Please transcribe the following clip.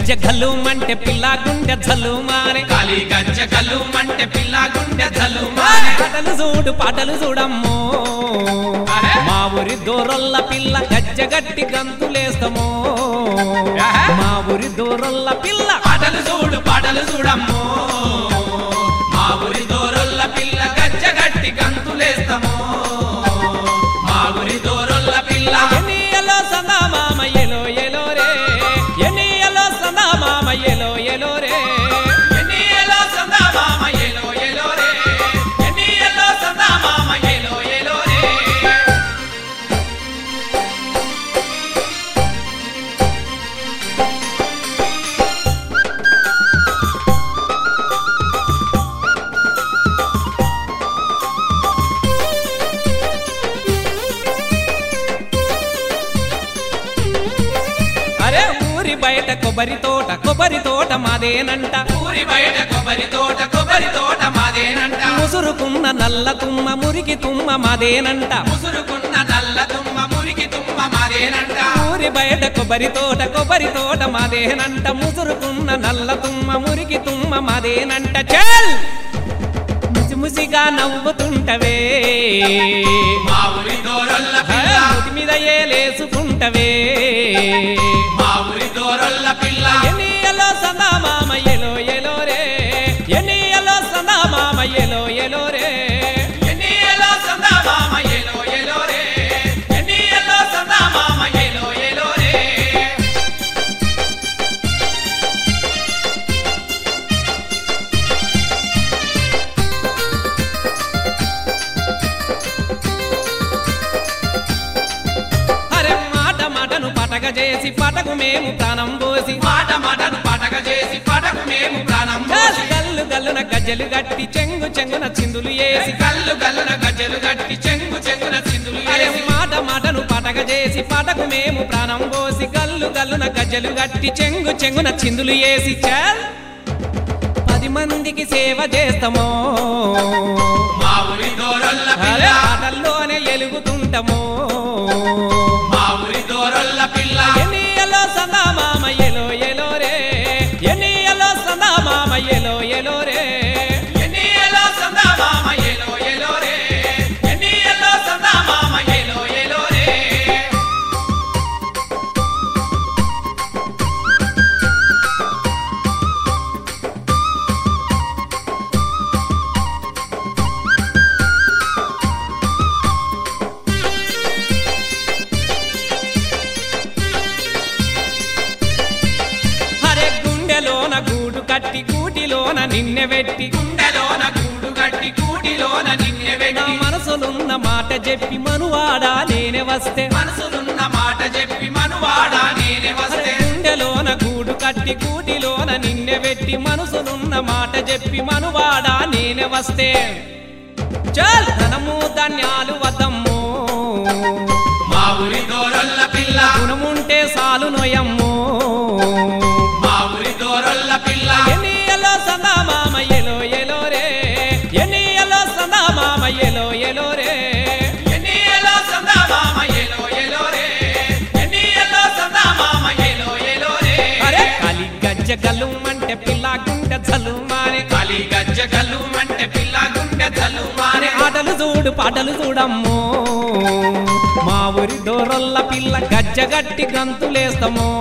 గజ్జె గల్లుమంటే పిల్ల గుండె జల్లుమానే కాలి గజ్జ కల్లు మంటే పిల్ల గుండె జల్లు పాటలు చూడు పాటలు చూడమ్మో అరే. మా ఊరి దూరొల్ల పిల్ల గజ్జె గట్టి గంతులేస్తామో ఆహా. మా ఊరి దూరొల్ల పిల్ల పాటలు చూడు పాటలు చూడమ్మో మా ఊరి దోరొల్ల పిల్ల గజ్జ గట్టి గంతులేస్తాము మా ఊరి దోరొల్ల పిల్ల ఎనియలో సందా మామ ఎలో ఎలో రే ఎనియలో సందా మామ ఎలో ఎలో రే ఎన్నియలో సందా మామ ఎలో ఎలో రే ఎన్నియలో సందా మామ ఎలో ఎలో రే అరే ఊరి బయట కొబ్బరి తోట కొబ్బరి తోట మాదేనంట ఊరి బయట కొబ్బరి తోట కొబ్బరి తోట మాదేనంట ముసురుకున్న నల్ల తుమ్మ మురికి తుమ్మ మాదేనంట ముసురుకున్న నల్ల తుమ్మ మురికి తుమ్మ మాదేనంట ఊరి బయట కొబ్బరి తోట కొబ్బరి తోట మాదేనంట ముసురుకున్న నల్ల తుమ్మ మురికి తుమ్మ మాదేనంట చల్ ముసి ముసిగా నవ్వుతుంటవే మా ఊరి దోరొల్ల ఆ, పిల్ల ముతి మీద ఏలేసుకుంటవే మా ఊరి దోరొల్ల పిల్ల ఎనియలో సందా మామ ఎలో ఎలో రే ఎనియలో సందా మామ ఎలో ఎలో రే ఎన్నియలో సందా మామ ఎలో ఎలో రే ఎన్నియలో సందా మామ ఎలో ఎలో రే అరే మాట మాటను పటక చేసి పటకు మేము ప్రాణం పోసి మాట మాటను పటక చేసి పటకు మేము ప్రాణం పోసి గల్లు గల్లున గజ్జలు గట్టి చెంగు చెంగున చిందులు వేసి కల్లు కల్లున గజ్జలు గట్టి చెంగు చెంగున చిందులు అరే వేసి మాట మాటను పటక చేసి పటకు మేము ప్రాణం పోసి గల్లు గల్లున గజ్జలు గట్టి చెంగు చెంగున చిందులు వేసి చల్ పది మందికి సేవ చేస్తామో మా ఊరి దోరొల్ల అరే పిల్ల ఆటల్లోనే ఎలుగుతుంటామో మా ఊరి దోరొల్ల పిల్ల ఎనియలో సందా మామ ఎలో ఎలో రే ఎనియలో సందా మామ ఎలో ఎలో రే ఎన్నియలో సందా మామ ఎలో ఎలో రే ఎన్నియలో సందా మామ ఎలో ఎలో రే అరే గుండెలోన గూడు కట్టి గూటిలోన నిన్నె పెట్టి గుండెలోన గూడు గట్టి కూటిలోన నిన్నె నా వెట్టి మనసులున్న మాట చెప్పి మనువాడా నేనే వస్తే మనసులున్న మాట చెప్పి మనువాడా నేనే అరే వస్తే గుండెలోన గూడు కట్టి గూటిలోన నిన్నె పెట్టి మనసులున్న మాట చెప్పి మనువాడా నేనే వస్తే చల్ ధనము ధాన్యాలు వద్దమ్ము మా ఊరి దోరొల్ల పిల్ల గుణముంటే సాలు నొయమ్ము మా ఊరి దోరొల్ల పిల్ల ఎనియలో సందా మామ ఎలో ఎలో రే ఎనియలో సందా మామ ఎలో ఎలో రే ఎన్నియలో సందా మామ ఎలో ఎలో రే ఎన్నియలో సందా మామ ఎలో ఎలో రే అరే కాలి గజ్జ గల్లుమంటే పిల్ల గుండె జల్లుమానే కాలి గజ్జ కల్లు మంటే పిల్ల గుండె జల్లు మారే ఆటలు చూడు పాటలు చూడమ్మో మా ఊరి దూరల్ల పిల్ల గజ్జ గట్టి గంతులేస్తామో